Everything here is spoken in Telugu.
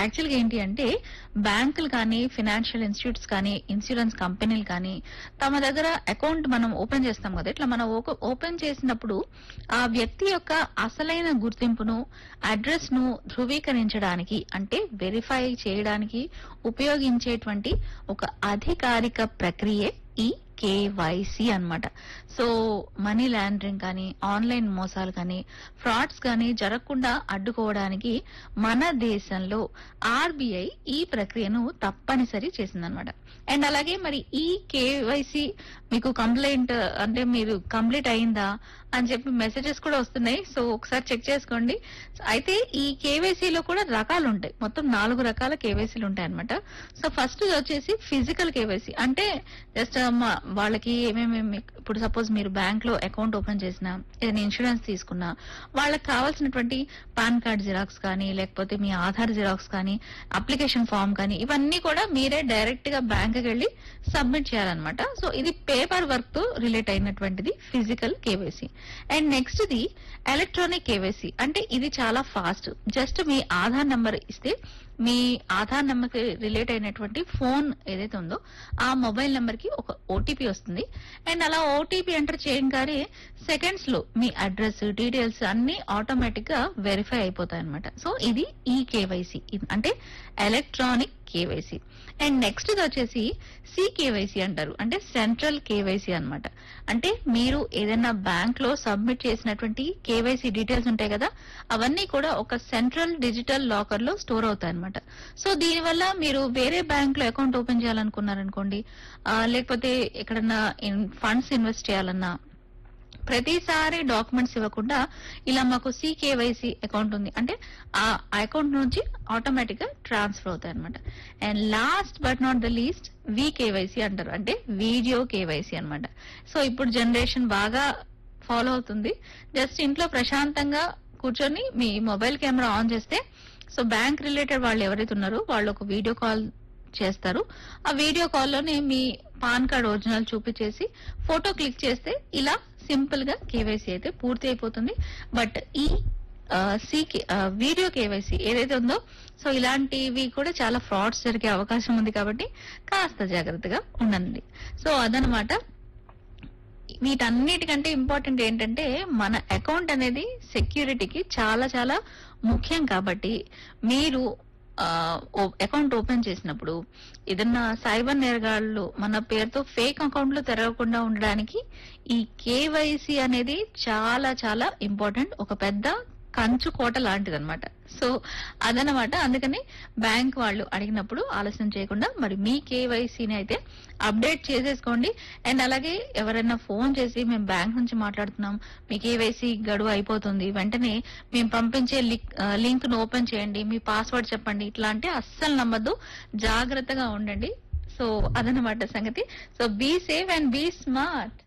యాక్చువల్గా ఏంటి అంటే బ్యాంకులు కానీ ఫినాన్షియల్ ఇన్స్టిట్యూట్స్ కానీ ఇన్సూరెన్స్ కంపెనీలు కానీ తమ దగ్గర అకౌంట్ మనం ఓపెన్ చేస్తాం కదా ఇట్లా మనం ఓక- ఓపెన్ చేసినప్పుడు ఆ వ్యక్తి యొక్క అసలైన గుర్తింపును అడ్రస్ ను ధృవీకరించడానికి అంటే వెరిఫై చేయడానికి ఉపయోగించేటువంటి ఒక అధికారిక ప్రక్రియే ఈ కేవైసీ అన్నమాట సో మనీ లాండరింగ్ కానీ ఆన్లైన్ మోసాలు కానీ ఫ్రాడ్స్ కానీ జరగకుండా అడ్డుకోవడానికి మన దేశంలో ఆర్బీఐ ఈ ప్రక్రియను తప్పనిసరి చేసిందనమాట అండ్ అలాగే మరి ఈ కేవైసీ మీకు కంప్లైంట్ అంటే మీరు కంప్లీట్ అయిందా అని చెప్పి మెసేజెస్ కూడా వస్తున్నాయి సో ఒకసారి చెక్ చేసుకోండి అయితే ఈ కేవైసీలో కూడా రకాలు ఉంటాయి మొత్తం నాలుగు రకాల కేవైసీలు ఉంటాయి అనమాట సో ఫస్ట్ వచ్చేసి ఫిజికల్ కేవైసీ అంటే జస్ట్ వాళ్ళకి ఏమేమి ఇప్పుడు సపోజ్ మీరు బ్యాంక్ లో అకౌంట్ ఓపెన్ చేసినా ఏదైనా ఇన్సూరెన్స్ తీసుకున్నా వాళ్ళకి కావాల్సినటువంటి పాన్ కార్డ్ జిరాక్స్ కానీ లేకపోతే మీ ఆధార్ జిరాక్స్ కానీ అప్లికేషన్ ఫామ్ కానీ ఇవన్నీ కూడా మీరే డైరెక్ట్ గా బ్యాంక్ కి వెళ్ళి సబ్మిట్ చేయాలన్నమాట సో ఇది పేపర్ వర్క్ తో రిలేట్ అయినటువంటిది physical KYC and next the electronic KYC అంటే ఇది చాలా ఫాస్ట్ జస్ట్ మీ ఆధార్ నెంబర్ ఇస్తే మీ ఆధార్ నెంబర్ కి రిలేట్ అయినటువంటి ఫోన్ ఏదైతే ఉందో ఆ మొబైల్ నెంబర్ కి ఒక ఓటీపీ వస్తుంది అండ్ అలా ఓటీపీ ఎంటర్ చేయగానే సెకండ్స్ లో మీ అడ్రస్ డీటెయిల్స్ అన్ని ఆటోమేటిక్ గా వెరిఫై అయిపోతాయి అనమాట సో ఇది ఈ కేవైసీ అంటే ఎలక్ట్రానిక్ కేవైసీ అండ్ నెక్స్ట్ వచ్చేసి సి కేవైసీ అంటారు అంటే సెంట్రల్ కేవైసీ అన్నమాట అంటే మీరు ఏదైనా బ్యాంక్ లో సబ్మిట్ చేసినటువంటి కేవైసీ డీటెయిల్స్ ఉంటాయి కదా అవన్నీ కూడా ఒక సెంట్రల్ డిజిటల్ లాకర్ లో స్టోర్ అవుతాయి అనమాట సో దీనివల్ల మీరు వేరే బ్యాంక్ లో అకౌంట్ ఓపెన్ చేయాలనుకున్నారనుకోండి ఆ, లేకపోతే ఎక్కడన్నా ఫండ్స్ ఇన్వెస్ట్ చేయాలన్నా ప్రతిసారి డాక్యుమెంట్స్ ఇవ్వకుండా ఇలా మాకు సికేవైసీ అకౌంట్ ఉంది అంటే ఆ అకౌంట్ నుంచి ఆటోమేటిక్ గా ట్రాన్స్ఫర్ అవుతాయి అనమాట and last but not the least KYC అంటారు అంటే వీడియో కేవైసీ అన్నమాట సో ఇప్పుడు జనరేషన్ బాగా ఫాలో అవుతుంది జస్ట్ ఇంట్లో ప్రశాంతంగా కూర్చొని మీ మొబైల్ కెమెరా ఆన్ చేస్తే సో బ్యాంక్ రిలేటెడ్ వాళ్ళు ఎవరైతే ఉన్నారో వాళ్ళు ఒక వీడియో కాల్ చేస్తారు ఆ వీడియో కాల్లోనే మీ పాన్ కార్డ్ ఒరిజినల్ చూపించేసి ఫోటో క్లిక్ చేస్తే ఇలా సింపుల్ గా కేవైసీ అయితే పూర్తి అయిపోతుంది బట్ ఈ సి వీడియో కేవైసీ ఏదైతే ఉందో సో ఇలాంటివి కూడా చాలా ఫ్రాడ్స్ జరిగే అవకాశం ఉంది కాబట్టి కాస్త జాగ్రత్తగా ఉండండి సో అదనమాట వీటన్నిటికంటే ఇంపార్టెంట్ ఏంటంటే మన అకౌంట్ అనేది సెక్యూరిటీకి చాలా చాలా ముఖ్యం కాబట్టి మీరు అకౌంట్ ఓపెన్ చేసినప్పుడు ఏదన్నా సైబర్ నేరగాళ్ళు మన పేరుతో ఫేక్ అకౌంట్లు తెరవకుండా ఉండడానికి ఈ కేవైసీ అనేది చాలా చాలా ఇంపార్టెంట్ ఒక పెద్ద కంచు కోట లాంటిది అనమాట సో అదనమాట అందుకని బ్యాంక్ వాళ్ళు అడిగినప్పుడు ఆలస్యం చేయకుండా మరి మీ కేవైసీని అయితే అప్డేట్ చేసేసుకోండి అండ్ అలాగే ఎవరైనా ఫోన్ చేసి మేము బ్యాంక్ నుంచి మాట్లాడుతున్నాం మీ కేవైసీ గడువు అయిపోతుంది వెంటనే మేము పంపించే లింక్ ను ఓపెన్ చేయండి మీ పాస్వర్డ్ చెప్పండి ఇట్లా అంటే అస్సలు నమ్మద్దు జాగ్రత్తగా ఉండండి సో అదనమాట సంగతి so be safe and be smart